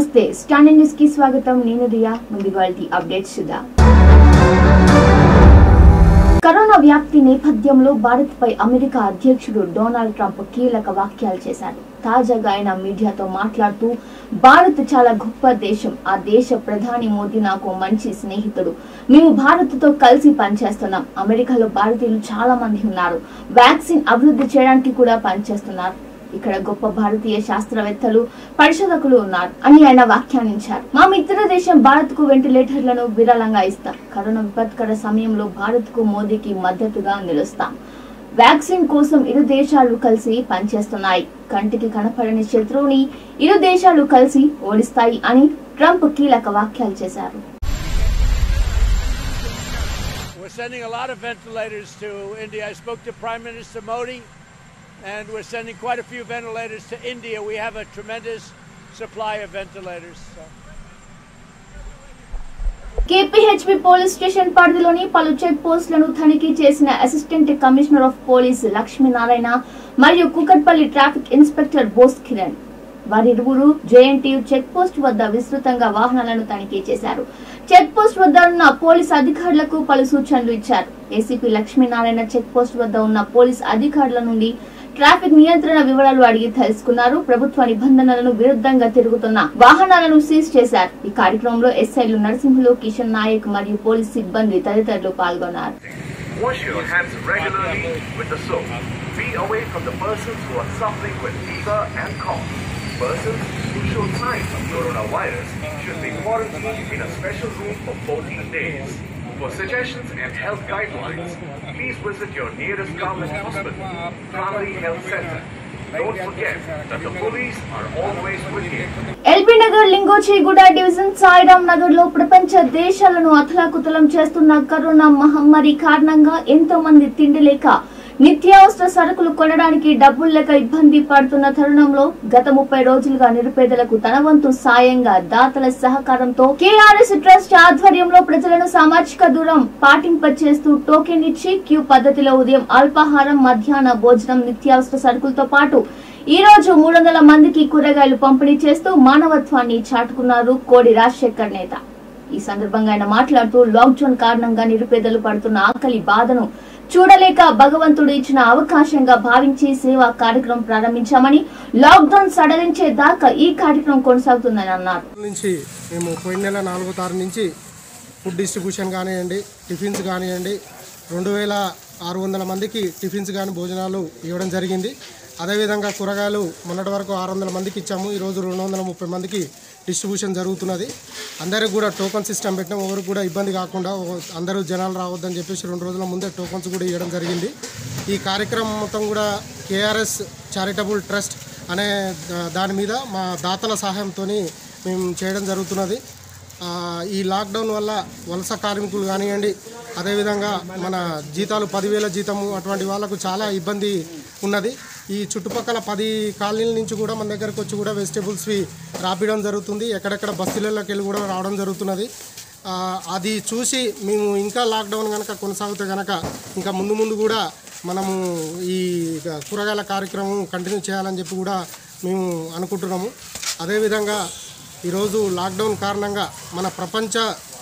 నమస్తే standing news కి స్వాగతం నేను రియా ముందుగా అప్డేట్స్ చూద్దాం కరోనా వ్యాప్తి నేపథ్యంలో భారత్ పై అమెరికా అధ్యక్షుడు డొనాల్డ్ ట్రంప్ కీలక వ్యాఖ్యలు చేశారు తాజాగా ఆయన మీడియాతో మాట్లాడుతూ భారత్ చాలా గొప్ప దేశం ఆ దేశ ప్రధాని మోదీ నాకు మంచి స్నేహితుడు మేము భారత్ తో కలిసి పనిచేస్తున్నాం అమెరికాలో భారతీయులు చాలా మంది ఉన్నారు వ్యాక్సిన్ అభివృద్ధి చేయడానికి కూడా పనిచేస్తున్నారు ఇక్కడ గొప్ప భారతీయ శాస్త్రవేత్తలు పరిశోధకులు ఉన్నారు అని ఆయన వ్యాఖ్యానించారు మా మిత్ర దేశం భారత్ కు వెంటిలేటర్లను విరాళంగా ఇస్తాం కరోనా విపత్కర సమయంలో భారత్ కు మోదీకి మద్దతుగా నిలుస్తాం వ్యాక్సిన్ కోసం ఇరు దేశాలు కలిసి పనిచేస్తున్నాయి కంటికి కనపడని శత్రువుని ఇరు దేశాలు కలిసి ఓడిస్తాయి అని ట్రంప్ కీలక వ్యాఖ్యలు చేశారు We're sending a lot of ventilators to India. I spoke to Prime Minister Modi, and we're sending quite a few ventilators to India. We have a tremendous supply of ventilators. So. KPHB police station పరిధిలోని పలు check పోస్టులను తనిఖీ చేసిన assistant commissioner of police Lakshminarayana మరియు Kukatpally traffic inspector Bose Kiran వారిరువురు JNTU check post వద్ద విస్తృతంగా వాహనాలను తనిఖీ చేశారు చెక్ పోస్ట్ వద్ద ఉన్న పోలీస్ అధికారులకు పలు సూచనలు ఇచ్చారు ఏసీపీ లక్ష్మీనారాయణ చెక్ పోస్ట్ వద్ద ఉన్న పోలీస్ అధికారుల నుండి ట్రాఫిక్ నియంత్రణ వివరాలు అడిగి తెలుసుకున్నారు ప్రభుత్వ నిబంధనలను విరుద్ధంగా తిరుగుతున్న వాహనాలను సీజ్ చేశారు ఈ కార్యక్రమంలో ఎస్ఐలు నరసింహులు కిషన్ నాయక్ మరియు పోలీస్ సిబ్బంది తదితరులు పాల్గొన్నారు Wash your hands regularly with the soap. Be away from the persons who are suffering with fever and cough. Persons who show signs of coronavirus should be quarantined in a special room for 14 days. For suggestions and health guidelines, please visit your nearest government hospital, primary health center. Don't forget that the police are always with you. LB Nagar Lingojiguda division Sairam Nagar లో ప్రపంచ దేశాలను అతలాకుతలం చేస్తున్న corona మహమ్మారి కారణంగా ఎంతో మంది తిండి లేక నిత్యావసర సరుకులు కొనడానికి డబ్బులు లేక ఇబ్బంది పడుతున్న తరుణంలో గత ముప్పై రోజులుగా నిరుపేదలకు తన వంతు సాయంగా దాతల సహకారంతో కేఆర్ఎస్ ట్రస్ట్ ఆధ్వర్యంలో ప్రజలను సామాజిక దూరం పాటింపచేస్తూ టోకెన్ ఇచ్చి క్యూ పద్ధతిలో ఉదయం అల్పాహారం మధ్యాహ్న భోజనం నిత్యావసర సరుకులతో పాటు ఈ రోజు మూడు వందల మందికి కూరగాయలు పంపిణీ చేస్తూ మానవత్వాన్ని చాటుకున్నారు కోడి రాజశేఖర్ నేత ఈ సందర్భంగా ఆయన మాట్లాడుతూ లాక్డౌన్ కారణంగా నిరుపేదలు పడుతున్న ఆకలి బాధను చూడలేక భగవంతుడు ఇచ్చిన అవకాశంగా భావించి సేవా కార్యక్రమం ప్రారంభించామని లాక్డౌన్ సడలించే దాకా ఈ కార్యక్రమం కొనసాగుతుందని అన్నారు నుంచి మేము పోయిన నెల నాలుగో తారీఖు నుంచి ఫుడ్ డిస్ట్రిబ్యూషన్ కానివ్వండి టిఫిన్స్ కానివ్వండి రెండు వేల ఆరు వందల మందికి టిఫిన్స్ కానీ భోజనాలు ఇవ్వడం జరిగింది అదేవిధంగా కూరగాయలు మొన్నటి వరకు ఆరు వందల మందికి ఇచ్చాము ఈరోజు రెండు వందల ముప్పై మందికి డిస్ట్రిబ్యూషన్ జరుగుతున్నది అందరికి కూడా టోకన్ సిస్టమ్ పెట్టినాం ఎవరికి కూడా ఇబ్బంది కాకుండా ఒక- అందరూ జనాలు రావద్దని చెప్పేసి రెండు రోజుల ముందే టోకన్స్ కూడా ఇవ్వడం జరిగింది ఈ కార్యక్రమం మొత్తం కూడా కేఆర్ఎస్ చారిటబుల్ ట్రస్ట్ అనే దా- దాని మీద మా దాతల సహాయంతో మేము చేయడం జరుగుతున్నది ఆ, ఈ లాక్డౌన్ వల్ల వలస కార్మికులు కానివ్వండి అదేవిధంగా మన జీతాలు పదివేల జీతము అటువంటి వాళ్ళకు చాలా ఇబ్బంది ఉన్నది ఈ చుట్టుపక్కల పది కాలనీల నుంచి కూడా మన దగ్గరకు వచ్చి కూడా వెజిటేబుల్స్వి రాపియడం జరుగుతుంది ఎక్కడెక్కడ బస్తీలలోకి వెళ్ళి కూడా రావడం జరుగుతున్నది ఆ, అది చూసి మేము ఇంకా లాక్డౌన్ కనుక కొనసాగితే కనుక ఇంకా ముందు ముందు కూడా మనము ఈ కూరగాయల కార్యక్రమం కంటిన్యూ చేయాలని చెప్పి కూడా మేము అనుకుంటున్నాము అదేవిధంగా ఈరోజు లాక్డౌన్ కారణంగా మన ప్రపంచ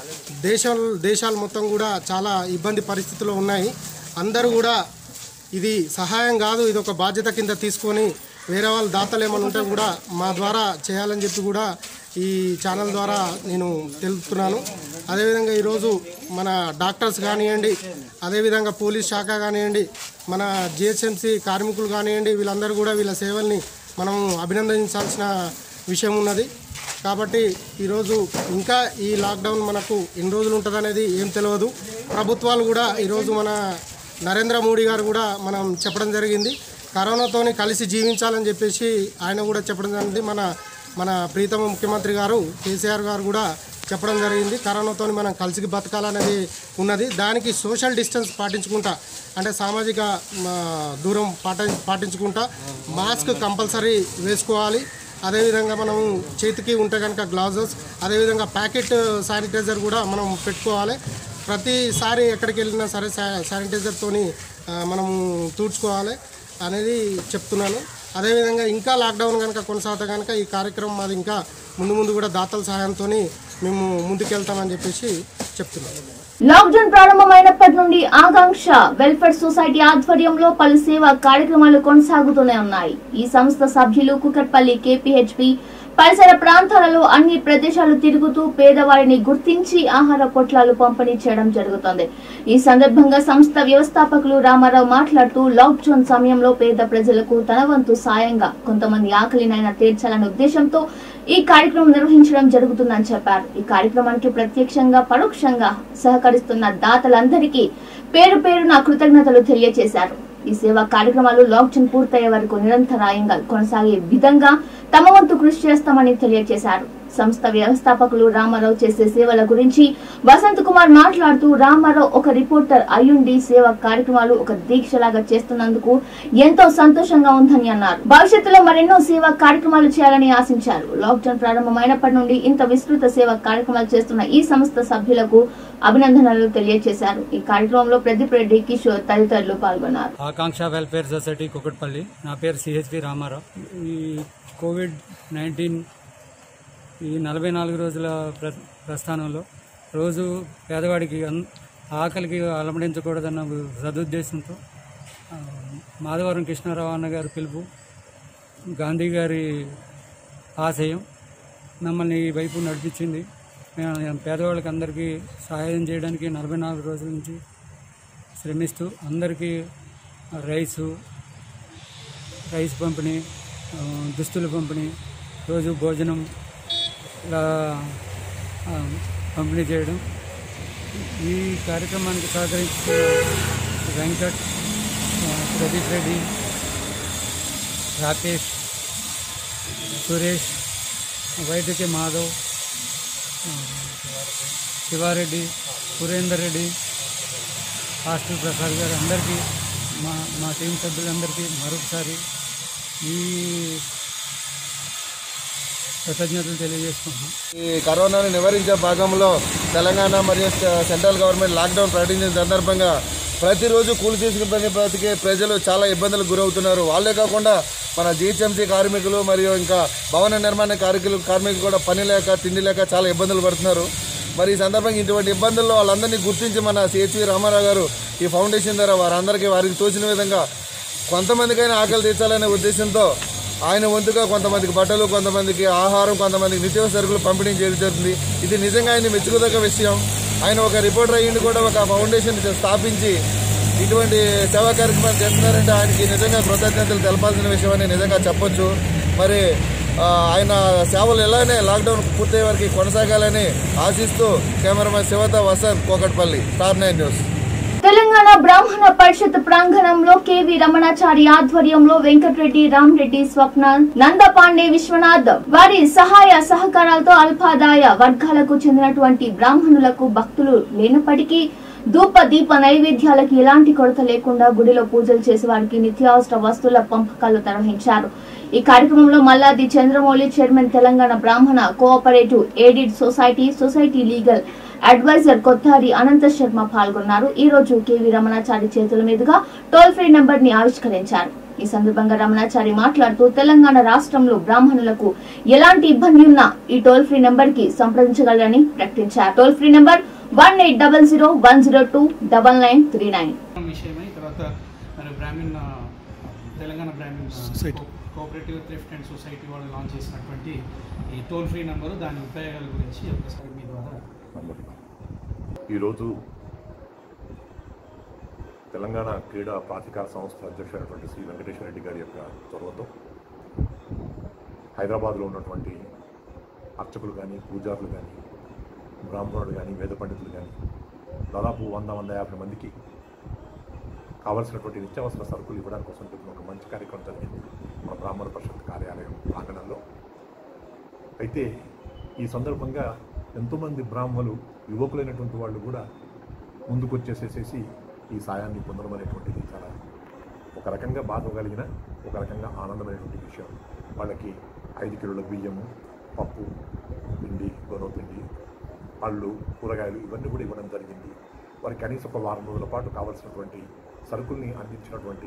దేశాలు దేశాలు మొత్తం కూడా చాలా ఇబ్బంది పరిస్థితుల్లో ఉన్నాయి అందరూ కూడా ఇది సహాయం కాదు ఇది ఒక బాధ్యత కింద తీసుకొని వేరే వాళ్ళ దాతలు ఏమైనా ఉంటే కూడా మా ద్వారా చేయాలని చెప్పి కూడా ఈ ఛానల్ ద్వారా నేను తెలుపుతున్నాను అదేవిధంగా ఈరోజు మన డాక్టర్స్ కానివ్వండి అదేవిధంగా పోలీస్ శాఖ కానివ్వండి మన జిహెచ్ఎంసీ కార్మికులు కానివ్వండి వీళ్ళందరూ కూడా వీళ్ళ సేవల్ని మనం అభినందించాల్సిన విషయం ఉన్నది కాబట్టి ఈరోజు ఇంకా ఈ లాక్డౌన్ మనకు ఎన్ని రోజులు ఉంటుంది అనేది ఏం తెలియదు ప్రభుత్వాలు కూడా ఈరోజు మన నరేంద్ర మోడీ గారు కూడా మనం చెప్పడం జరిగింది కరోనాతోని కలిసి జీవించాలని చెప్పేసి ఆయన కూడా చెప్పడం జరిగింది మన మన ప్రీతమ ముఖ్యమంత్రి గారు కేసీఆర్ గారు కూడా చెప్పడం జరిగింది కరోనాతోని మనం కలిసి బతకాలనేది ఉన్నది దానికి సోషల్ డిస్టెన్స్ పాటించుకుంటా అంటే సామాజిక ఆ, దూరం పాట పాటించుకుంటా మాస్క్ కంపల్సరీ వేసుకోవాలి అదేవిధంగా మనం చేతికి ఉంటే కనుక గ్లౌజెస్ అదేవిధంగా ప్యాకెట్ శానిటైజర్ కూడా మనం పెట్టుకోవాలి ప్రతిసారి ఎక్కడికి వెళ్ళినా సరే శా శానిటైజర్తోని మనము తూడ్చుకోవాలి అనేది చెప్తున్నాను అదేవిధంగా ఇంకా లాక్డౌన్ కనుక కొనసాగితే కనుక ఈ కార్యక్రమం మాది ఇంకా ముందు ముందు కూడా దాతల సహాయంతో మేము ముందుకెళ్తామని చెప్పేసి చెప్తున్నాం లాక్డౌన్ ప్రారంభమైనప్పటి నుండి ఆకాంక్ష వెల్ఫేర్ సొసైటీ ఆధ్వర్యంలో పలు సేవా కార్యక్రమాలు కొనసాగుతూనే ఉన్నాయి ఈ సంస్థ సభ్యులు కుకట్పల్లి కేపీహెచ్పి పరిసర ప్రాంతాలలో అన్ని ప్రదేశాలు తిరుగుతూ పేదవారిని గుర్తించి ఆహార పొట్లాలు పంపిణీ చేయడం జరుగుతోంది ఈ సందర్భంగా సంస్థ వ్యవస్థాపకులు రామారావు మాట్లాడుతూ లాక్డౌన్ సమయంలో పేద ప్రజలకు తన వంతు సాయంగా కొంతమంది ఆకలినైనా తీర్చాలనే ఉద్దేశంతో ఈ కార్యక్రమం నిర్వహించడం జరుగుతుందని చెప్పారు ఈ కార్యక్రమానికి ప్రత్యక్షంగా పరోక్షంగా సహకరిస్తున్న దాతలందరికీ పేరు పేరున కృతజ్ఞతలు తెలియజేశారు ఈ సేవా కార్యక్రమాలు లాక్డౌన్ పూర్తయ్యే వరకు నిరంతరాయంగా కొనసాగే విధంగా తమ వంతు కృషి చేస్తామని తెలియజేశారు సంస్థ వ్యవస్థాపకులు రామారావు చేసే సేవల గురించి వసంత్ కుమార్ మాట్లాడుతూ రామారావు ఒక రిపోర్టర్ అయ్యుండి సేవా కార్యక్రమాలు ఒక దీక్షలాగా చేస్తున్నందుకు ఎంతో సంతోషంగా ఉందని అన్నారు భవిష్యత్తులో మరెన్నో సేవా కార్యక్రమాలు చేయాలని ఆశించారు లాక్డౌన్ ప్రారంభమైనప్పటి నుండి ఇంత విస్తృత సేవా కార్యక్రమాలు చేస్తున్న ఈ సంస్థ సభ్యులకు అభినందనలు తెలియజేశారు ఈ కార్యక్రమంలో ప్రదీప్ రెడ్డి కిషోర్ తదితరులు పాల్గొన్నారు ఆకాంక్ష వెల్ఫేర్ సొసైటీ కుకట్పల్లి నా పేరు సిహెచ్పి రామారావు ఈ కోవిడ్ నైన్టీన్ ఈ నలభై నాలుగు రోజుల ప్ర ప్రస్థానంలో రోజు పేదవాడికి అన్- ఆకలికి అలమడించకూడదన్న సదుద్దేశంతో ఆ, మాధవరం కృష్ణారావు అన్న గారి పిలుపు గాంధీ గారి ఆశయం మమ్మల్ని ఈ వైపు నడిపించింది మేము పేదవాళ్ళకి అందరికీ సహాయం చేయడానికి నలభై నాలుగు రోజుల నుంచి శ్రమిస్తూ అందరికీ రైసు రైస్ పంపిణీ ఆ, దుస్తుల పంపిణీ రోజు భోజనం ఇలా ఆ, పంపిణీ చేయడం ఈ కార్యక్రమానికి సహకరించిన వెంకట్ ఆ, ప్రదీప్ రెడ్డి రాకేష్ సురేష్ వైద్యకి మాధవ్ ఆ, శివారెడ్డి సురేందర్ రెడ్డి హాస్టల్ ప్రసాద్ గారు అందరికీ మా మా టీం సభ్యులందరికీ మరొకసారి ఈ కృతజ్ఞతలు తెలియజేసుకుంటున్నాం ఈ కరోనాను నివారించే భాగంలో తెలంగాణ మరియు స్ట- సెంట్రల్ గవర్నమెంట్ లాక్డౌన్ ప్రకటించిన సందర్భంగా ప్రతిరోజు కూలి తీసుకుని పని బ్రతికే ప్రజలు చాలా ఇబ్బందులకు గురవుతున్నారు వాళ్ళే కాకుండా మన జీహెచ్ఎంసీ కార్మికులు మరియు ఇంకా భవన నిర్మాణ కార్మికులు కార్మికులు కూడా పని లేక తిండి లేక చాలా ఇబ్బందులు పడుతున్నారు మరి ఈ సందర్భంగా ఇటువంటి ఇబ్బందుల్లో వాళ్ళందరినీ గుర్తించి మన సిహెచ్వి రామారావు గారు ఈ ఫౌండేషన్ ద్వారా వారందరికీ వారికి తోచిన విధంగా కొంతమందికైనా ఆకలి తీర్చాలనే ఉద్దేశంతో ఆయన వంతుగా కొంతమందికి బట్టలు కొంతమందికి ఆహారం కొంతమందికి నిత్యావసర సరుకులు పంపిణీ చేయడం జరుగుతుంది ఇది నిజంగా ఆయన మెచ్చుకోదగ్గ విషయం ఆయన ఒక రిపోర్టర్ అయ్యింది కూడా ఒక ఫౌండేషన్ స్థాపించి ఇటువంటి సేవా కార్యక్రమాలు చేస్తున్నారంటే ఆయనకి నిజంగా కృతజ్ఞతలు తెలపాల్సిన విషయం అని నిజంగా చెప్పొచ్చు మరి ఆ, ఆయన సేవలు ఎలానే లాక్డౌన్ పూర్తయ్యే వరకు కొనసాగాలని ఆశిస్తూ కెమెరామెన్ శివత Vasanth Kukatpally star nine news Telangana Brahmana Parishad ప్రాంగణంలో కేవి రమణాచారి ఆధ్వర్యంలో వెంకటరెడ్డి రామరెడ్డి స్వప్న నందపాండే విశ్వనాథ్ వారి సహాయ సహకారాలతో అల్పాదాయ వర్గాలకు చెందినటువంటి బ్రాహ్మణులకు భక్తులు లేనప్పటికీ ధూప దీప నైవేద్యాలకు ఎలాంటి కొరత లేకుండా గుడిలో పూజలు చేసే వారికి నిత్యావసర వస్తువుల పంపకాలు నిర్వహించారు ఈ కార్యక్రమంలో Malladi Chandramouli chairman Telangana Brahmana cooperative aided society society legal advisor Kothari Anantha Sharma పాల్గొన్నారు ఈ రోజు కేవీ రమణాచారి చేతుల మీదుగా టోల్ ఫ్రీ నెంబర్ ని ఆవిష్కరించారు ఈ సందర్భంగా రమణాచారి మాట్లాడుతూ తెలంగాణ రాష్ట్రంలో బ్రాహ్మణులకు ఎలాంటి ఇబ్బంది ఉన్నా ఈ టోల్ ఫ్రీ నెంబర్ కి సంప్రదించగలరని ప్రకటించారు toll free number one eight double zero one zero two double nine three nine విషయమై తర్వాత మరి బ్రాహ్మిన్ ఆ, Telangana brahmin society cooperative thrift and society వాళ్ళు లాంచ్ చేసినటువంటి ఈ టోల్ ఫ్రీ నెంబరు దాని ఉపయోగాల గురించి ఒకసారి మీ ద్వారా ఈరోజు తెలంగాణ క్రీడా ప్రాధికార సంస్థ అధ్యక్షుడైనటువంటి శ్రీ వెంకటేశ్వర రెడ్డి గారి యొక్క చొరవతో హైదరాబాద్లో ఉన్నటువంటి అర్చకులు కానీ పూజారులు కానీ బ్రాహ్మణులు కానీ వేద పండితులు కానీ దాదాపు వంద వంద యాభై మందికి కావలసినటువంటి నిత్యావసర సరుకులు ఇవ్వడానికి కోసం చెప్పిన ఒక మంచి కార్యక్రమం జరిగింది మన బ్రాహ్మణ పరిషత్ కార్యాలయం ప్రాంగణంలో అయితే ఈ సందర్భంగా ఎంతోమంది బ్రాహ్మలు యువకులైనటువంటి వాళ్ళు కూడా ముందుకొచ్చేసేసేసి ఈ సాయాన్ని పొందడం అనేటువంటిది చాలా ఒక రకంగా బాధ కలిగిన ఒక రకంగా ఆనందమైనటువంటి విషయం వాళ్ళకి ఐదు కిలోల బియ్యము పప్పు పిండి గొడవ పిండి పళ్ళు కూరగాయలు ఇవన్నీ కూడా ఇవ్వడం జరిగింది వారికి కనీసం ఒక వారం రోజుల పాటు కావాల్సినటువంటి సరుకుల్ని అందించినటువంటి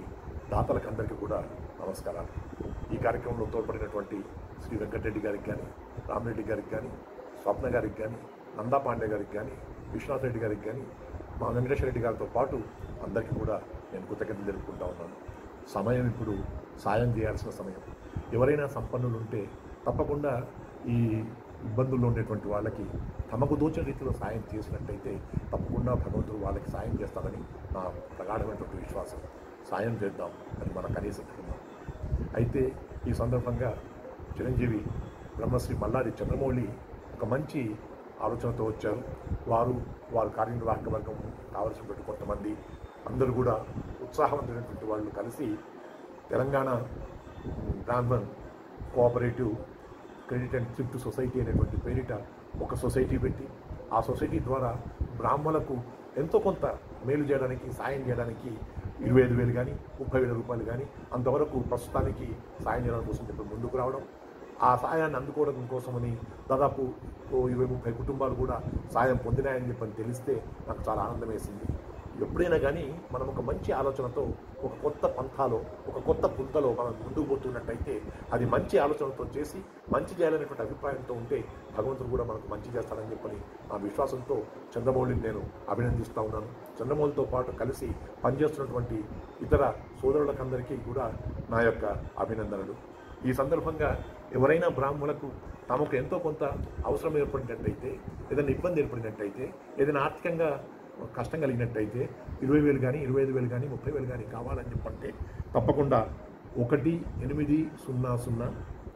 దాతలకు అందరికీ కూడా నమస్కారాలు ఈ కార్యక్రమంలో తోడ్పడినటువంటి శ్రీ వెంకటరెడ్డి గారికి కానీ రామరెడ్డి గారికి కానీ స్వప్న గారికి కానీ నందా పాండే గారికి కానీ విశ్వనాథ్ రెడ్డి గారికి కానీ మా వెంకటేశ్వర రెడ్డి గారితో పాటు అందరికీ కూడా నేను కృతజ్ఞతలు జరుపుకుంటా ఉన్నాను సమయం ఇప్పుడు సాయం చేయాల్సిన సమయం ఎవరైనా సంపన్నులు ఉంటే తప్పకుండా ఈ ఇబ్బందుల్లో ఉండేటువంటి వాళ్ళకి తమకు దోచిన రీతిలో సాయం చేసినట్టయితే తప్పకుండా భగవంతుడు వాళ్ళకి సాయం చేస్తారని నా ప్రగాఢమైనటువంటి విశ్వాసం సాయం చేద్దాం అని మన కనీసం అనుకుందాం అయితే ఈ సందర్భంగా చిరంజీవి బ్రహ్మశ్రీ మల్లారి చంద్రమౌళి ఒక మంచి ఆలోచనతో వచ్చారు వారు వారి కార్యనిర్వాహక వర్గం కావలసినటువంటి కొంతమంది అందరూ కూడా ఉత్సాహవంతమైనటువంటి వాళ్ళు కలిసి Telangana Brahman cooperative credit and thrift society అనేటువంటి పేరిట ఒక సొసైటీ పెట్టి ఆ సొసైటీ ద్వారా బ్రాహ్మణులకు ఎంతో కొంత మేలు చేయడానికి సాయం చేయడానికి ఇరవై ఐదు వేలు కానీ ముప్పై వేల రూపాయలు కానీ అంతవరకు ప్రస్తుతానికి సాయం చేయడం కోసం చెప్పి ముందుకు రావడం ఆ సాయాన్ని అందుకోవడం కోసమని దాదాపు ఓ ఇరవై ముప్పై కుటుంబాలు కూడా సాయం పొందినాయని చెప్పని తెలిస్తే నాకు చాలా ఆనందం వేసింది ఎప్పుడైనా కానీ మనం ఒక మంచి ఆలోచనతో ఒక కొత్త పంథాలో ఒక కొత్త పుంతలో మనం ముందుకు పోతున్నట్టయితే అది మంచి ఆలోచనతో చేసి మంచి చేయాలనేటువంటి అభిప్రాయంతో ఉంటే భగవంతుడు కూడా మనకు మంచి చేస్తాడని చెప్పని నా విశ్వాసంతో చంద్రమౌళిని నేను అభినందిస్తూ ఉన్నాను చంద్రమౌళితో పాటు కలిసి పనిచేస్తున్నటువంటి ఇతర సోదరులకందరికీ కూడా నా యొక్క అభినందనలు ఈ సందర్భంగా ఎవరైనా బ్రాహ్మణులకు తమకు ఎంతో కొంత అవసరం ఏర్పడినట్టయితే ఏదైనా ఇబ్బంది ఏర్పడినట్టయితే ఏదైనా ఆర్థికంగా కష్టం కలిగినట్టయితే ఇరవై వేలు కానీ ఇరవై ఐదు వేలు కానీ ముప్పై వేలు కానీ కావాలని చెప్పంటే తప్పకుండా ఒకటి ఎనిమిది సున్నా సున్నా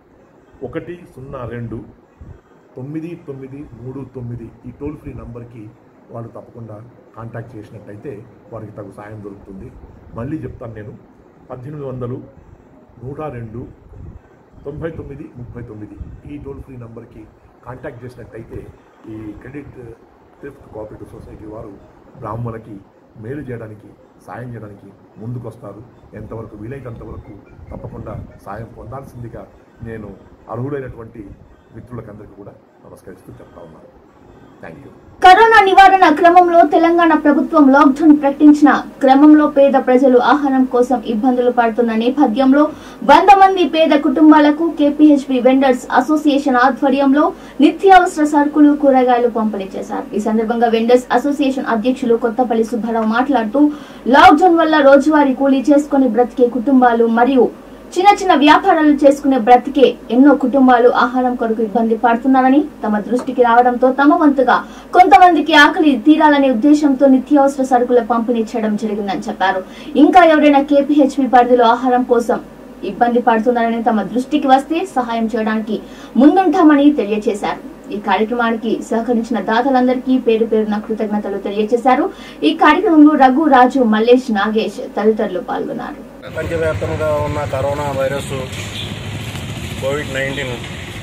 ఒకటి సున్నా రెండు తొమ్మిది తొమ్మిది మూడు తొమ్మిది ఈ టోల్ ఫ్రీ నంబర్కి వాళ్ళు తప్పకుండా కాంటాక్ట్ చేసినట్టయితే వారికి తగు సాయం దొరుకుతుంది మళ్ళీ చెప్తాను నేను పద్దెనిమిది వందలు నూట రెండు తొంభై తొమ్మిది ముప్పై తొమ్మిది ఈ టోల్ ఫ్రీ నంబర్కి కాంటాక్ట్ చేసినట్టయితే ఈ క్రెడిట్ థ్రిఫ్ట్ కోఆపరేటివ్ సొసైటీ వారు బ్రాహ్మణులకి మేలు చేయడానికి సాయం చేయడానికి ముందుకొస్తారు ఎంతవరకు వీలైనంతవరకు తప్పకుండా సాయం పొందాల్సిందిగా నేను అర్హులైనటువంటి మిత్రులకందరికీ కూడా నమస్కరిస్తూ చెప్తా ఉన్నాను థ్యాంక్ యూ కరోనా నివారణ క్రమంలో తెలంగాణ ప్రభుత్వం లాక్డౌన్ ప్రకటించిన క్రమంలో పేద ప్రజలు ఆహారం కోసం ఇబ్బందులు పడుతున్న నేపథ్యంలో వంద మంది పేద కుటుంబాలకు కేపీహెచ్పి వెండర్స్ అసోసియేషన్ ఆధ్వర్యంలో నిత్యావసర సరుకులు కూరగాయలు పంపిణీ చేశారు ఈ సందర్భంగా వెండర్స్ అసోసియేషన్ అధ్యక్షులు కొత్తపల్లి సుబ్బారావు మాట్లాడుతూ లాక్డౌన్ వల్ల రోజువారీ కూలీ చేసుకుని బ్రతికే కుటుంబాలు మరియు చిన్న చిన్న వ్యాపారాలు చేసుకునే బ్రతికే ఎన్నో కుటుంబాలు ఆహారం కొరకు ఇబ్బంది పడుతున్నారని తమ దృష్టికి రావడంతో తమ వంతుగా కొంతమందికి ఆకలి తీరాలనే ఉద్దేశంతో నిత్యావసర సరుకుల పంపిణీ చేయడం జరిగిందని చెప్పారు ఇంకా ఎవరైనా కేపీహెచ్పి పరిధిలో ఆహారం కోసం ఇబ్బంది పడుతున్నారని తమ దృష్టికి వస్తే సహాయం చేయడానికి ముందుంటామని తెలియజేశారు ఈ కార్యక్రమానికి సహకరించిన దాతలందరికీ పేరు పేరున కృతజ్ఞతలు తెలియజేశారు ఈ కార్యక్రమంలో రఘు రాజు మల్లేష్ నాగేష్ తదితరులు పాల్గొన్నారు ప్రపంచవ్యాప్తంగా ఉన్న కరోనా వైరస్ కోవిడ్ నైన్టీన్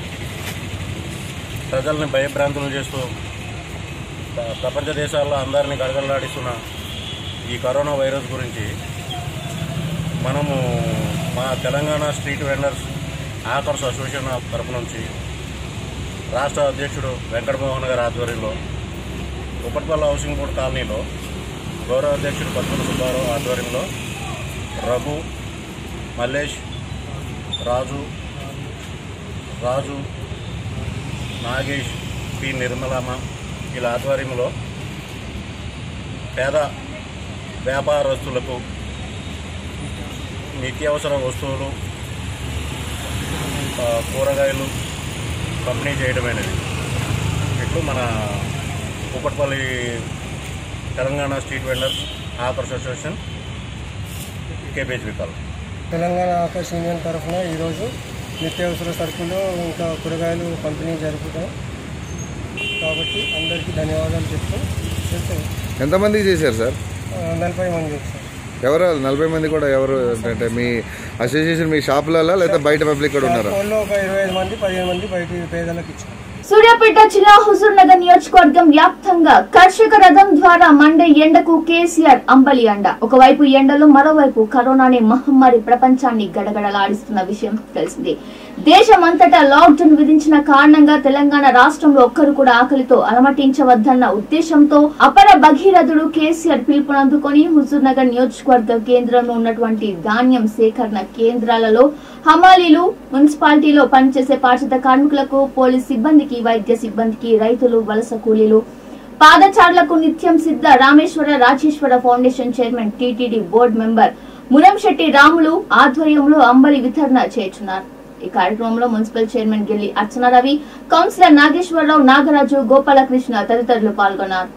ప్రజల్ని భయభ్రాంతులు చేస్తూ ప్ర- ప్రపంచ దేశాల్లో అందరినీ గడగడలాడిస్తున్న ఈ కరోనా వైరస్ గురించి మనము మా Telangana street vendors hawkers association తరపు నుంచి రాష్ట్ర అధ్యక్షుడు వెంకటమోహన్ గారి ఆధ్వర్యంలో కుప్పట్పల్లి హౌసింగ్ బోర్డు కాలనీలో గౌరవ అధ్యక్షుడు పద్మల సుబ్బారావు ఆధ్వర్యంలో రఘు మల్లేష్ రాజు రాజు నాగేష్ పి నిర్మలమ్మ వీళ్ళ ఆధ్వర్యంలో పేద వ్యాపారస్తులకు నిత్యావసర వస్తువులు ఆ, కూరగాయలు పంపిణీ చేయడమైనది ఇట్లు మన Kukatpally Telangana street vendors hawkers association KPHB కాలం తెలంగాణ ఆకాశ యూనియన్ తరఫున ఈరోజు నిత్యావసర సరుకులు ఇంకా కూరగాయలు పంపిణీ జరుపుతాం కాబట్టి అందరికీ ధన్యవాదాలు చెప్తూ చెప్తే ఎంతమందికి చేశారు సార్ ఆ, నలభై మంది వచ్చారు ఎవరు నలభై మంది కూడా ఎవరు అంటే మీ అసోసియేషన్ మీ షాపులలో లేదా బయట పబ్లిక్ కూడా ఉన్నారా వాళ్ళు ఒక ఇరవై ఐదు మంది పదిహేను మంది బయట పేదలకు ఇచ్చారు సూర్యాపేట జిల్లా హుజూర్ నగర్ నియోజకవర్గం వ్యాప్తంగా కర్షక రథం ద్వారా మండే ఎండకు కేసీఆర్ అంబలి అండ ఒకవైపు ఎండలు మరోవైపు కరోనానే మహమ్మారి ప్రపంచాన్ని గడగడలాడిస్తున్న విషయం తెలిసింది దేశమంతటా లాక్డౌన్ విధించిన కారణంగా తెలంగాణ రాష్ట్రంలో ఒక్కరు కూడా ఆకలితో అలమటించవద్దన్న ఉద్దేశంతో అపర భగీరథుడు కేసీఆర్ పిలుపునందుకొని హుజూర్ నగర్ నియోజకవర్గ కేంద్రంలో ఉన్నటువంటి ధాన్యం సేకరణ కేంద్రాలలో హమాలీలు మున్సిపాలిటీలో పనిచేసే పారిశుద్ధ కార్మికులకు పోలీస్ సిబ్బందికి వైద్య సిబ్బందికి రైతులు వలస కూలీలు పాదచారులకు నిత్యం Siddha Rameshwara Rajeshwara foundation chairman TTD board member Munamsetti Ramulu ఆధ్వర్యంలో అంబలి వితరణ చేస్తున్నారు ఈ కార్యక్రమంలో municipal chairman Gilli Archanaravi councillor Nageswararao Nagaraju Gopalakrishna తదితరులు పాల్గొన్నారు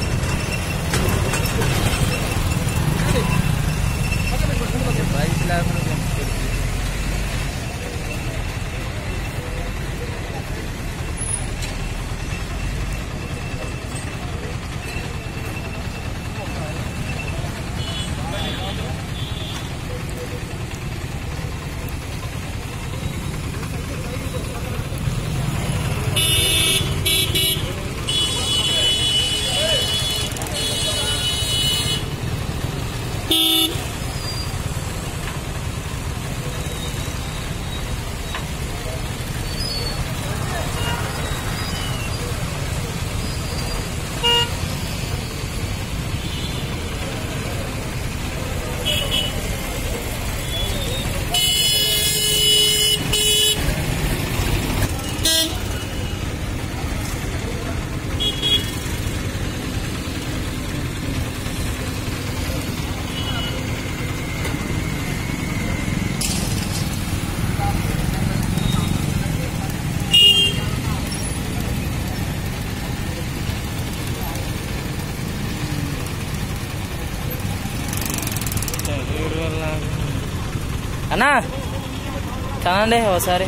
అన్నా చదవండి ఒకసారి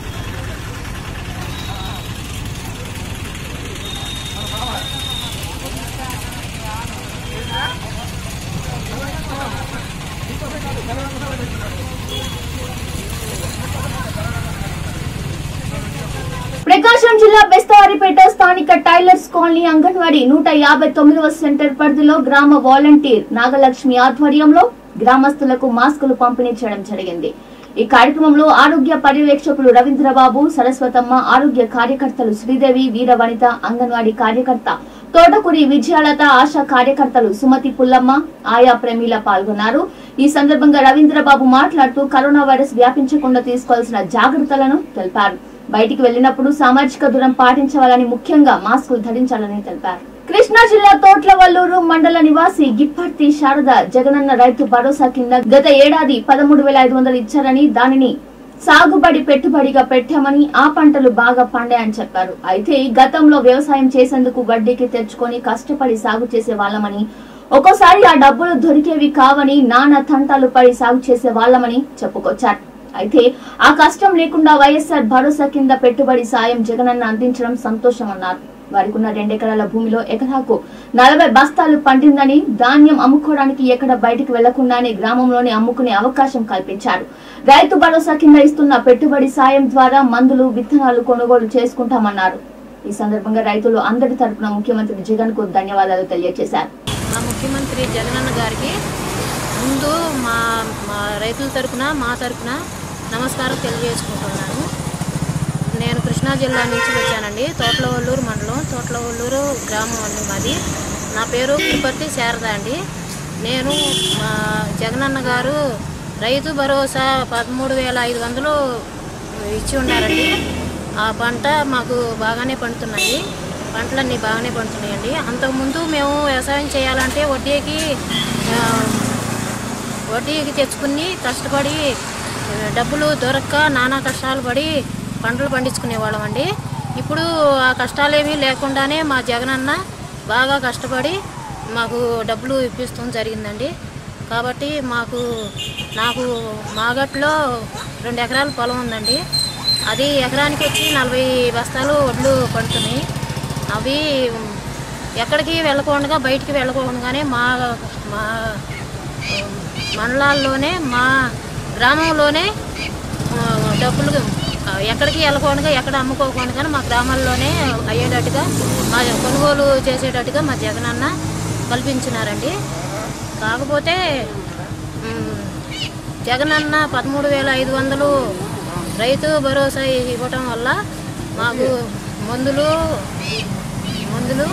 ప్రకాశం జిల్లా బెస్తవారిపేట స్థానిక టైలర్స్ కాలనీ అంగన్వాడీ నూట యాభై తొమ్మిదవ సెంటర్ పరిధిలో గ్రామ వాలంటీర్ నాగలక్ష్మి ఆధ్వర్యంలో గ్రామస్తులకు మాస్కులు పంపిణీ చేయడం జరిగింది ఈ కార్యక్రమంలో ఆరోగ్య పర్యవేక్షకులు రవీంద్రబాబు సరస్వతమ్మ ఆరోగ్య కార్యకర్తలు శ్రీదేవి వీరవనిత అంగన్వాడీ కార్యకర్త తోటకూరి విజయాలత ఆశా కార్యకర్తలు సుమతి పుల్లమ్మ ఆయా ప్రమీల పాల్గొన్నారు ఈ సందర్భంగా రవీంద్రబాబు మాట్లాడుతూ కరోనా వైరస్ వ్యాపించకుండా తీసుకోవాల్సిన జాగ్రత్తలను తెలిపారు బయటికి వెళ్లినప్పుడు సామాజిక దూరం పాటించవాలని ముఖ్యంగా మాస్కులు ధరించాలని తెలిపారు కృష్ణా జిల్లా తోట్లవల్లూరు మండల నివాసి గిప్పర్తి శారద జగనన్న రైతు భరోసా కింద గత ఏడాది పదమూడు వేల ఐదు వందలు ఇచ్చారని దానిని సాగుబడి పెట్టుబడిగా పెట్టామని ఆ పంటలు బాగా పండాయని చెప్పారు అయితే గతంలో వ్యవసాయం చేసేందుకు వడ్డీకి తెచ్చుకొని కష్టపడి సాగు చేసే వాళ్ళమని ఒక్కోసారి ఆ డబ్బులు దొరికేవి కావని నానా తంటాలు పడి సాగు చేసే వాళ్ళమని చెప్పుకొచ్చారు అయితే ఆ కష్టం లేకుండా వైఎస్ఆర్ భరోసా కింద పెట్టుబడి సాయం జగనన్న అందించడం సంతోషమన్నారు వారికి ఉన్న రెండెకరాల భూమిలో ఎకరాకు నలభై బస్తాలు పండిందని ధాన్యం అమ్ముకోవడానికి ఎక్కడ బయటికి వెళ్లకుండానే గ్రామంలోనే అమ్ముకునే అవకాశం కల్పించారు రైతు భరోసా కింద ఇస్తున్న పెట్టుబడి సాయం ద్వారా మందులు విత్తనాలు కొనుగోలు చేసుకుంటామన్నారు ఈ సందర్భంగా రైతులు అందరి తరపున ముఖ్యమంత్రి జగన్ కు ధన్యవాదాలు తెలియజేశారు మా ముఖ్యమంత్రి జగనన్న గారికి ముందు మా మా రైతుల తరపున మా తరపున నమస్కారం తెలియజేసుకుంటున్నాను నేను కృష్ణా జిల్లా నుంచి వచ్చానండి తోటలవల్లూరు మండలం తోటలవల్లూరు గ్రామం అండి మాది నా పేరు తిరుపతి శారద అండి నేను మా జగనన్న గారు రైతు భరోసా పదమూడు వేల ఐదు వందలు ఇచ్చి ఉన్నారండి ఆ పంట మాకు బాగానే పండుతున్నాయి పంటలన్నీ బాగానే పండుతున్నాయండి అంతకుముందు మేము వ్యవసాయం చేయాలంటే వడ్డీకి ఆ, వడ్డీకి తెచ్చుకుని కష్టపడి ఆ, డబ్బులు దొరక్క నానా కష్టాలు పడి పంటలు పండించుకునేవాళ్ళం అండి ఇప్పుడు ఆ కష్టాలేమీ లేకుండానే మా జగనన్న బాగా కష్టపడి మాకు డబ్బులు ఇప్పిస్తాం జరిగిందండి కాబట్టి మాకు నాకు మాగట్లో రెండు ఎకరాల పొలం ఉందండి అది ఎకరానికి వచ్చి నలభై బస్తాలు వడ్లు పడుతున్నాయి అవి ఎక్కడికి వెళ్ళకుండా బయటికి వెళ్ళకుండానే మా మా మండలాల్లోనే మా గ్రామంలోనే ఆ, డబ్బులు ఆ, ఎక్కడికి వెళ్ళకుండా ఎక్కడ అమ్ముకోకుండా మా గ్రామాల్లోనే అయ్యేటట్టుగా మా కొనుగోలు చేసేటట్టుగా మా జగనన్న కల్పించినారండి కాకపోతే మ్, జగనన్న పదమూడు వేల ఐదు వందలు రైతు భరోసా ఇవ్వటం వల్ల మాకు మందులు మందులు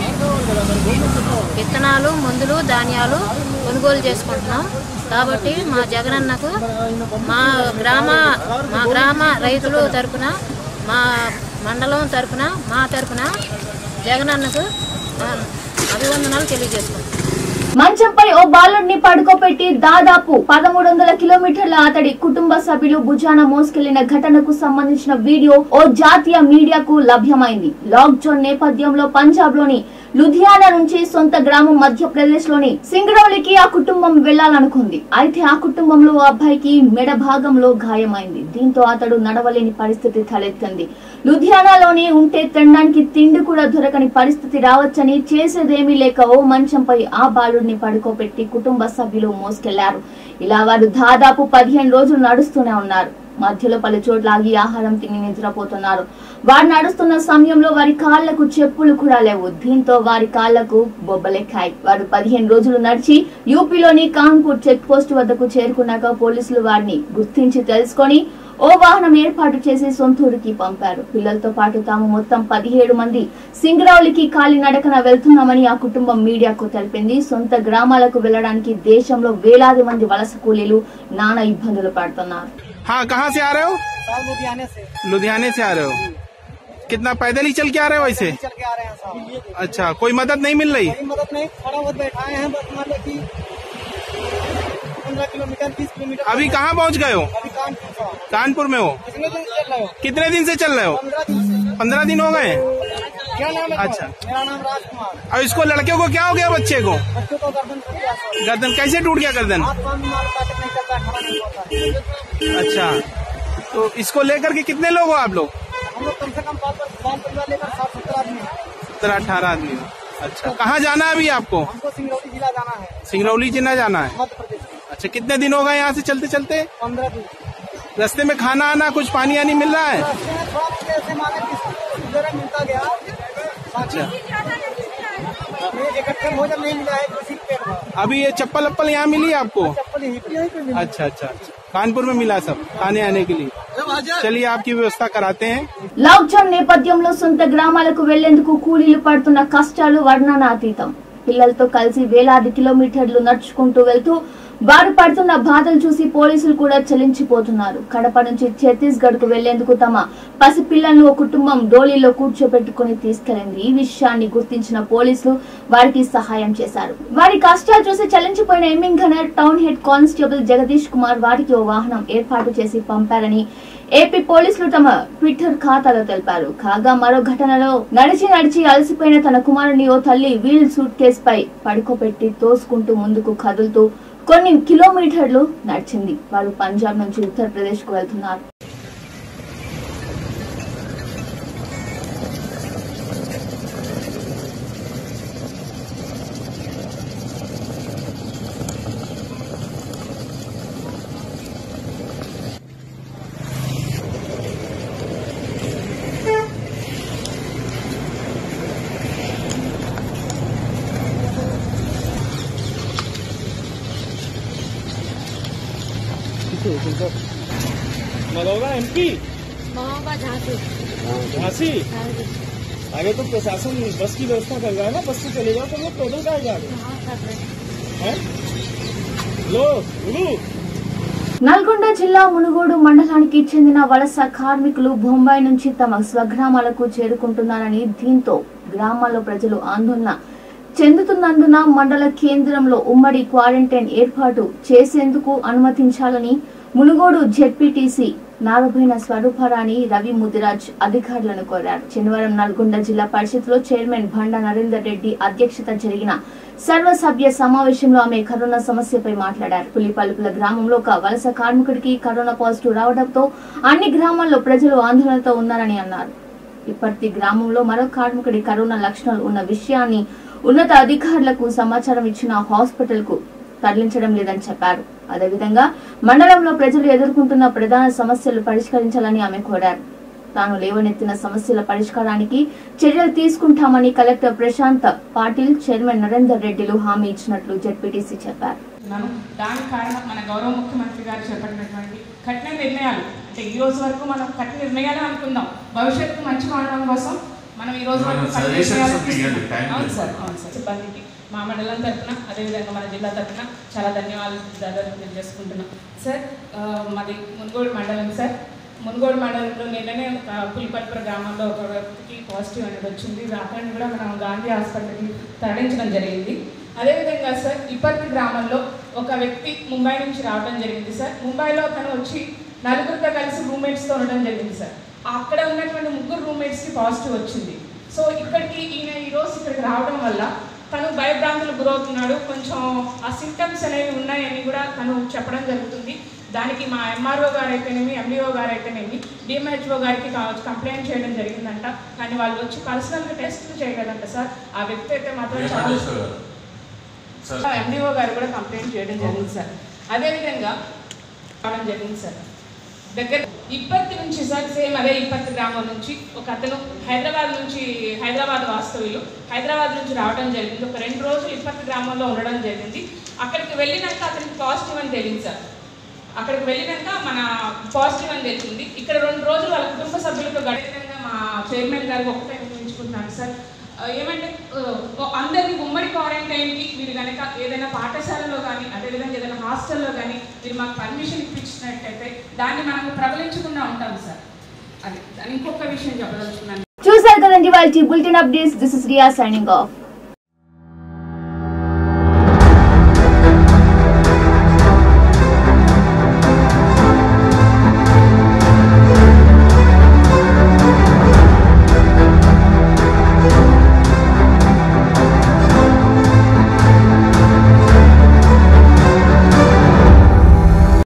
విత్తనాలు మందులు ధాన్యాలు కొనుగోలు చేసుకుంటున్నాం కాబట్టి మా జగనన్నకు మా గ్రామ మా గ్రామ రైతులు తరపున మా మండలం తరపున మా తరపున జగనన్నకు ఆ, అభివందనాలు తెలియజేసుకుంటున్నాం మంచంపై ఓ బాలుడిని పడుకోబెట్టి దాదాపు పదమూడు వందల కిలోమీటర్ల అతడి కుటుంబ సభ్యులు భుజాన మోసుకెళ్లిన ఘటనకు సంబంధించిన వీడియో ఓ జాతీయ మీడియాకు లభ్యమైంది లాక్ డౌన్ నేపథ్యంలో పంజాబ్ లోని లుధియానా నుంచి సొంత గ్రామం మధ్యప్రదేశ్ లోని సింగరౌలికి ఆ కుటుంబం వెళ్లాలనుకుంది అయితే ఆ కుటుంబంలో ఓ అబ్బాయికి మెడ భాగంలో గాయమైంది దీంతో అతడు నడవలేని పరిస్థితి తలెత్తింది లుధియానాలోనే ఉంటే తినడానికి తిండి కూడా దొరకని పరిస్థితి రావచ్చని చేసేదేమీ లేక ఓ మంచంపై ఆ బాలుడిని పడుకోబెట్టి కుటుంబ సభ్యులు మోసుకెళ్లారు ఇలా వారు దాదాపు పదిహేను రోజులు నడుస్తూనే ఉన్నారు మధ్యలో పలు చోట్ల ఆగి ఆహారం తిని నిద్రపోతున్నారు వారు నడుస్తున్న సమయంలో వారి కాళ్లకు చెప్పులు కూడా లేవు దీంతో వారి కాళ్లకు బొబ్బలెక్కాయి వారు పదిహేను రోజులు నడిచి యూపీలోని కాన్పూర్ చెక్ పోస్ట్ వద్దకు చేరుకున్నాక పోలీసులు వారిని గుర్తించి తెలుసుకొని ఓ వాహనం ఏర్పాటు చేసి సొంతూరుకి పంపారు పిల్లలతో పాటు తాము మొత్తం పదిహేడు మంది సింగరౌలికి కాలినడకన వెళ్తున్నామని ఆ కుటుంబం మీడియాకు తెలిపింది సొంత గ్రామాలకు వెళ్లడానికి దేశంలో వేలాది మంది వలస కూలీలు నానా ఇబ్బందులు పడుతున్నారు हाँ कहाँ से आ रहे हो लुधियाने से लुधियाने से आ रहे हो कितना पैदल ही चल के आ रहे हो वैसे चल के आ रहे हैं साहब अच्छा कोई मदद नहीं मिल रही कोई मदद नहीं खड़ा होकर बैठाए हैं बस मान लो कि पंद्रह किलोमीटर बीस किलोमीटर अभी कहाँ पहुँच गए हो अभी कानपुर साहब कानपुर में हो कितने दिन से चल रहे हो कितने दिन से चल रहे हो पंद्रह दिन से पंद्रह दिन हो गए क्या नाम है अच्छा। तुम्हारा? मेरा नाम राजकुमार और इसको लड़के को क्या हो गया बच्चे को बच्चों को गर्दन टूट गया साहब गर्दन कैसे टूट गया गर्दन हाथ पाँव में मार पैकेट नहीं चलता खड़ा नहीं होता अच्छा तो इसको लेकर के कितने लोग हो आप लोग हम लोग कम से कम पाँच बाल परिवार लेकर सात सत्तर आदमी हैं सत्रह अठारह आदमी हो अच्छा कहाँ जाना है अभी आपको हमको सिंगरौली जिला जाना है सिंगरौली जिला जाना है मध्य प्रदेश अच्छा कितने दिन हो गए यहाँ से चलते चलते पंद्रह दिन रास्ते में खाना आना कुछ पानी आनी मिल रहा है रास्ते में थोड़ा बहुत ऐसे माने बिस्कुट वगैरह मिलता गया अच्छा ये इकट्ठे भोजन नहीं मिला है तो इसी पेट भरा अभी ये चप्पल अप्पल यहाँ मिली आपको चप्पल यहीं पे यहीं पे मिली अच्छा अच्छा अच्छा कानपुर में मिला सब आने आने के लिए चलिए आपकी व्यवस्था कराते हैं లాక్డౌన్ నేపథ్యంలో సొంత గ్రామాలకు వెళ్లేందుకు కూలీలు పడుతున్న కష్టాలు వర్ణనాతీతం పిల్లలతో కలిసి వేలాది కిలోమీటర్లు నడుచుకుంటూ వెళ్తూ వారు పడుతున్న బాధలు చూసి పోలీసులు కూడా చలించిపోతున్నారు కడప నుంచి ఛత్తీస్గఢ్ కు వెళ్లేందుకు తమ పసిపిల్లలను ఓ కుటుంబం డోలీలో కూర్చోబెట్టుకుని తీసుకెళ్లింది ఈ విషయాన్ని గుర్తించిన పోలీసులు వారికి సహాయం చేశారు వారి కష్టాలు చూసి చలించిపోయిన Emmiganur town head constable Jagadish Kumar వారికి ఓ వాహనం ఏర్పాటు చేసి పంపారని ఏపీ పోలీసులు తమ ట్విట్టర్ ఖాతాలో తెలిపారు కాగా మరో ఘటనలో నడిచి నడిచి అలసిపోయిన తన కుమారుని ఓ తల్లి వీల్ సూట్ కేస్ పై పడుకోబెట్టి తోసుకుంటూ ముందుకు కదులుతూ కొన్ని కిలోమీటర్లు నడిచింది వారు పంజాబ్ నుంచి ఉత్తరప్రదేశ్ కు వెళ్తున్నారు मलौरा एमपी महोबा झांसी झांसी आगे तो प्रशासन बस की व्यवस्था कर रहा है ना बस से चले जाओ तो लोग पैदल का जा रहे हैं लो उलू నల్గొండ జిల్లా మునుగోడు మండలానికి చెందిన వలస కార్మికులు బొంబాయి నుంచి తమ స్వగ్రామాలకు చేరుకుంటున్నారని దీంతో గ్రామాల్లో ప్రజలు ఆందోళన చెందుతున్నందున మండల కేంద్రంలో ఉమ్మడి క్వారంటైన్ ఏర్పాటు చేసేందుకు అనుమతించాలని మునుగోడు జెడ్పీటీసీ నాగబోయిన స్వరూపరాణి రవి ముదిరాజ్ అధికారులను కోరారు శనివారం నల్గొండ జిల్లా పరిషత్లో చైర్మన్ బండా నరేందర్ రెడ్డి అధ్యక్షత జరిగిన సర్వసభ్య సమావేశంలో ఆమె కరోనా సమస్యపై మాట్లాడారు పులిపలుపుల గ్రామంలో ఒక వలస కార్మికుడికి కరోనా పాజిటివ్ రావడంతో అన్ని గ్రామాల్లో ప్రజలు ఆందోళనతో ఉన్నారని అన్నారు ఇప్పటి గ్రామంలో మరో కార్మికుడి కరోనా లక్షణాలు ఉన్న విషయాన్ని ఉన్నత అధికారులకు సమాచారం ఇచ్చిన హాస్పిటల్ కు తరలించడం లేదని చెప్పారు అదేవిధంగా మండలంలో ప్రజలు ఎదుర్కొంటున్న ప్రధాన సమస్యలు పరిష్కరించాలని ఆమె కోరారు తాను లేవనెత్తిన సమస్యల పరిష్కారానికి చర్యలు తీసుకుంటామని కలెక్టర్ ప్రశాంత్ పాటిల్ చైర్మన్ నరేందర్ రెడ్డిలు హామీ ఇచ్చినట్లు జెడ్పీటీసీ చెప్పారు ఉన్నాను దానికి కారణం మన గౌరవ ముఖ్యమంత్రి గారు చేపట్టినటువంటి కఠిన నిర్ణయాలు అంటే ఈ రోజు వరకు మనం కఠిన నిర్ణయాలే అనుకుందాం భవిష్యత్తు మంచిగా ఉండడం కోసం మనం ఈ రోజు వరకు కఠిన నిర్ణయాలు తీసుకున్నాం. అవును సార్ అవును సార్ సిబ్బందికి మా మండలం తరఫున అదేవిధంగా మన జిల్లా తరఫున చాలా ధన్యవాదాలు తెలియజేసుకుంటున్నాం సార్ ఆ, మాది మునుగోడు మండలం సార్ మునుగోడు మండలంలో నిన్ననే ఒక పులిపల్పుర గ్రామంలో ఒక వ్యక్తికి పాజిటివ్ అనేది వచ్చింది అతన్ని కూడా మనం గాంధీ హాస్పిటల్కి తరలించడం జరిగింది అదేవిధంగా సార్ ఇప్పటి గ్రామంలో ఒక వ్యక్తి ముంబై నుంచి రావడం జరిగింది సార్ ముంబైలో తను వచ్చి నలుగురితో కలిసి రూమ్మేట్స్తో ఉండడం జరిగింది సార్ అక్కడ ఉన్నటువంటి ముగ్గురు రూమ్మేట్స్కి పాజిటివ్ వచ్చింది సో ఇక్కడికి ఈయన ఈరోజు ఇక్కడికి రావడం వల్ల తను భయభ్రాంతులకు గురవుతున్నాడు కొంచెం ఆ సిమ్టమ్స్ అనేవి ఉన్నాయని కూడా తను చెప్పడం జరుగుతుంది దానికి మా ఎంఆర్ఓ గారు అయితేనేమి ఎండిఓ గారు అయితేనేమి డిఎంహెచ్ఓ గారికి కావచ్చు కంప్లైంట్ చేయడం జరిగిందంట కానీ వాళ్ళు వచ్చి పర్సనల్గా టెస్ట్ చేయలేదంట సార్ ఆ వ్యక్తి అయితే మాత్రం చాలా ఎండిఓ గారు కూడా కంప్లైంట్ చేయడం జరిగింది సార్ అదేవిధంగా రావడం జరిగింది సార్ దగ్గర ఇప్పటి నుంచి సార్ సేమ్ అదే ఇప్పటి గ్రామం నుంచి ఒక అతను హైదరాబాద్ నుంచి హైదరాబాద్ వాస్తవ్యులు హైదరాబాద్ నుంచి రావడం జరిగింది ఒక రెండు రోజులు ఇప్పటి గ్రామంలో ఉండడం జరిగింది అక్కడికి వెళ్ళినాక అతనికి పాజిటివ్ అని తెలియదు సార్ అక్కడికి వెళ్ళినాక మన పాజిటివ్ అని తెలిసింది ఇక్కడ రెండు రోజులు వాళ్ళ కుటుంబ సభ్యులతో గడిపినంగా మా చైర్మన్ గారికి ఒకటే వినియోగించుకుంటున్నాను సార్ ఆ, ఏమంటే ఆ, అందరినీ ఉమ్మడి క్వారంటైన్కి మీరు కనుక ఏదైనా పాఠశాలలో కానీ అదేవిధంగా ఏదైనా హాస్టల్లో కానీ మీరు మాకు పర్మిషన్ ఇప్పించినట్టయితే దాన్ని మనము ప్రబలించకుండా ఉంటాం సార్ అది ఇంకొక విషయం చెప్పదలుచుకున్నాను చూసారు కదండి వాళ్ళ bulletin updates this is Riya signing of